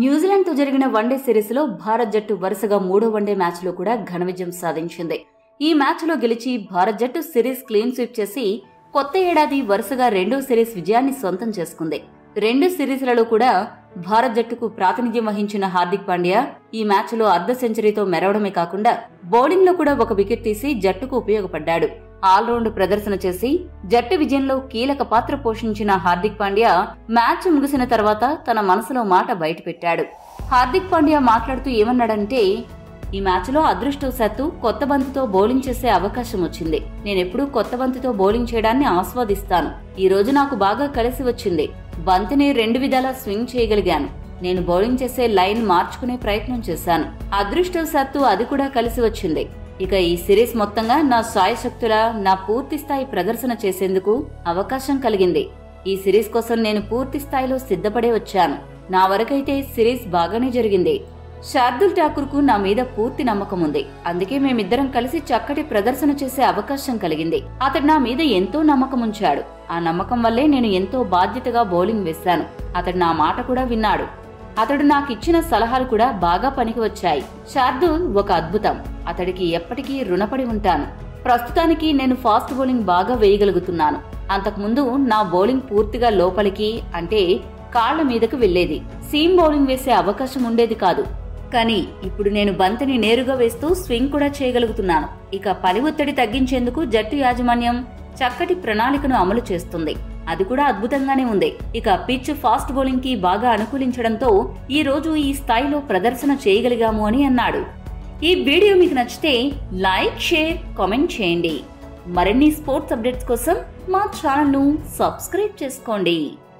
న్యూజిలాండ్తో జరిగిన వన్డే సిరీస్లో భారత్ జట్టు వరుసగా మూడో వన్డే మ్యాచ్లో కూడా ఘన విజయం సాధించింది ఈ మ్యాచ్లో గెలిచి భారత్ జట్టు సిరీస్ క్లీన్ స్వీప్ చేసి కొత్త ఏడాది వరుసగా రెండో సిరీస్ విజయాన్ని సొంతం చేసుకుంది రెండు సిరీస్లలో కూడా భారత్ జట్టుకు ప్రాతినిధ్యం వహించిన హార్దిక్ పాండ్యా ఈ మ్యాచ్లో అర్ధ సెంచరీతో మెరవడమే కాకుండా బౌలింగ్లో కూడా ఒక వికెట్ తీసి జట్టుకు ఉపయోగపడ్డాడు ఆల్రౌండ్ ప్రదర్శన చేసి జట్టు విజయంలో కీలక పాత్ర పోషించిన హార్దిక్ పాండ్యా మ్యాచ్ ముగిసిన తర్వాత తన మనసులో మాట బయటపెట్టాడు హార్దిక్ పాండ్యా మాట్లాడుతూ ఏమన్నాడంటే ఈ మ్యాచ్లో అదృష్టవశాత్తు కొత్త బంతితో బౌలింగ్ చేసే అవకాశం వచ్చింది నేనెప్పుడూ కొత్త బంతితో బౌలింగ్ చేయడాన్ని ఆస్వాదిస్తాను ఈ రోజు నాకు బాగా కలిసి వచ్చింది బంతిని రెండు విధాలా స్వింగ్ చేయగలిగాను నేను బౌలింగ్ చేసే లైన్ మార్చుకునే ప్రయత్నం చేశాను అదృష్టవశాత్తు అది కూడా కలిసి వచ్చింది ఇక ఈ సిరీస్ మొత్తంగా నా సాయశక్తుల నా పూర్తి స్థాయి ప్రదర్శన చేసేందుకు అవకాశం కలిగింది ఈ సిరీస్ కోసం నేను పూర్తి స్థాయిలో సిద్ధపడే వచ్చాను నా వరకైతే సిరీస్ బాగానే జరిగింది శార్దుల్ ఠాకూర్ కు నా మీద పూర్తి నమ్మకం ఉంది అందుకే మేమిద్దరం కలిసి చక్కటి ప్రదర్శన చేసే అవకాశం కలిగింది అతడు నా మీద ఎంతో నమ్మకం ఉంచాడు ఆ నమ్మకం వల్లే నేను ఎంతో బాధ్యతగా బౌలింగ్ వేశాను అతడు నా మాట కూడా విన్నాడు అతడు నాకిచ్చిన సలహాలు కూడా బాగా పనికి వచ్చాయి శార్దుల్ ఒక అద్భుతం అతడికి ఎప్పటికీ రుణపడి ఉంటాను ప్రస్తుతానికి నేను ఫాస్ట్ బౌలింగ్ బాగా వేయగలుగుతున్నాను అంతకుముందు నా బౌలింగ్ పూర్తిగా లోపలికి అంటే కాళ్ల మీదకు వెళ్లేది సీమ్ బౌలింగ్ వేసే అవకాశం ఉండేది కాదు కానీ ఇప్పుడు నేను బంతిని నేరుగా వేస్తూ స్వింగ్ కూడా చేయగలుగుతున్నాను ఇక పని ఒత్తిడి తగ్గించేందుకు జట్టు యాజమాన్యం చక్కటి ప్రణాళికను అమలు చేస్తుంది అది కూడా అద్భుతంగానే ఉంది ఇక పిచ్ ఫాస్ట్ బౌలింగ్ కి బాగా అనుకూలించడంతో ఈ రోజు ఈ స్థాయిలో ప్రదర్శన చేయగలిగాము అని అన్నాడు ఈ వీడియో మీకు నచ్చితే లైక్ షేర్ కామెంట్ చేయండి మరిన్ని స్పోర్ట్స్ అప్డేట్స్ కోసం మా ఛానల్ను సబ్స్క్రైబ్ చేసుకోండి